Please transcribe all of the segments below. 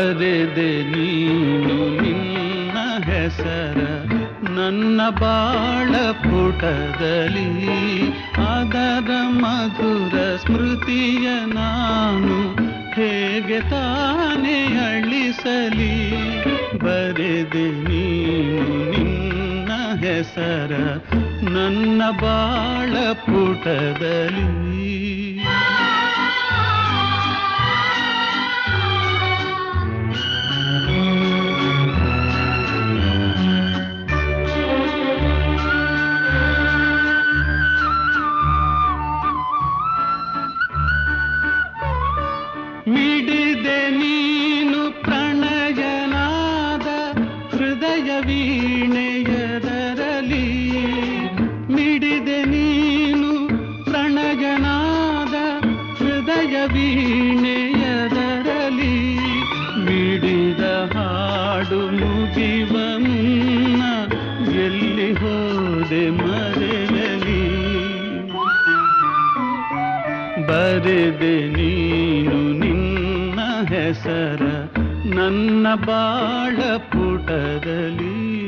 ಬರೆದೆ ನೀನು ನಿನ್ನ ಹೆಸರ ನನ್ನ ಬಾಳ ಪುಟದಲ್ಲಿ ಅದರ ಮಧುರ ಸ್ಮೃತಿಯ ನಾನು ಹೇಗೆ ತಾನೇ ಅಳಿಸಲಿ ಬರೆದೆ ನೀನು ನಿನ್ನ ಹೆಸರ ನನ್ನ ಬಾಳ ಪುಟದಲ್ಲಿ ಮಿಡಿದೆ ನೀನು ಪ್ರಣಯನಾದ ಹೃದಯ ವೀಣೆಯದರಲಿ ಮಿಡಿದೆ ನೀನು ಪ್ರಣಯನಾದ ಹೃದಯ ವೀಣೆಯದರಲಿ ಮಿಡಿದ ಹಾಡು ಮುಗಿವ ಮುನ್ನ ಎಲ್ಲಿ ಹೋದೆ ಮರೆಯಲಿ ಬರೆದೆ ನೀನು ನಿನ್ನ ಹೆಸರ ನನ್ನ ಬಾಳ ಪುಟದಲ್ಲಿ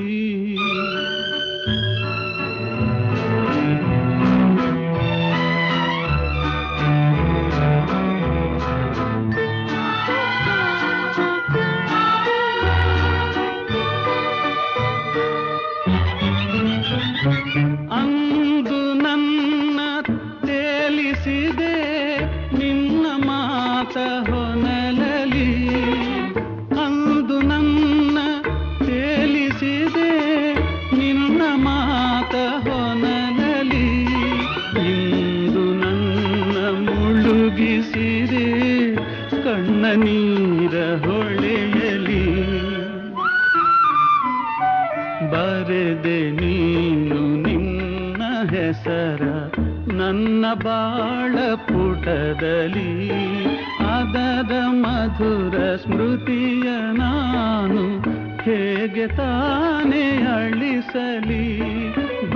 ಅಂದು ನನ್ನ ತೇಲಿಸಿದೆ ನಿನ್ನ ಮಾತ ಹೊನಲಲಿ ಅಂದು ನನ್ನ ತೇಲಿಸಿದೆ ನಿನ್ನ ಮಾತ ಹೊನಲಲಿ ಇಂದು ನನ್ನ ಮುಳುಗಿಸಿದೆ ಕಣ್ಣ ನೀರ ಹೊಳೆಯಲಿ ಬರೆದೆ ನೀನು ನಿನ್ನ ಹೆಸರ ನನ್ನ ಬಾಳ ಪುಟದಲ್ಲಿ ಅದರ ಮಧುರ ಸ್ಮೃತಿಯ ನಾನು ಹೇಗೆ ತಾನೇ ಅಳಿಸಲಿ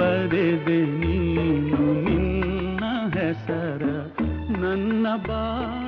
ಬರೆದೆ ನೀನು ನಿನ್ನ ಹೆಸರ ನನ್ನ ಬಾ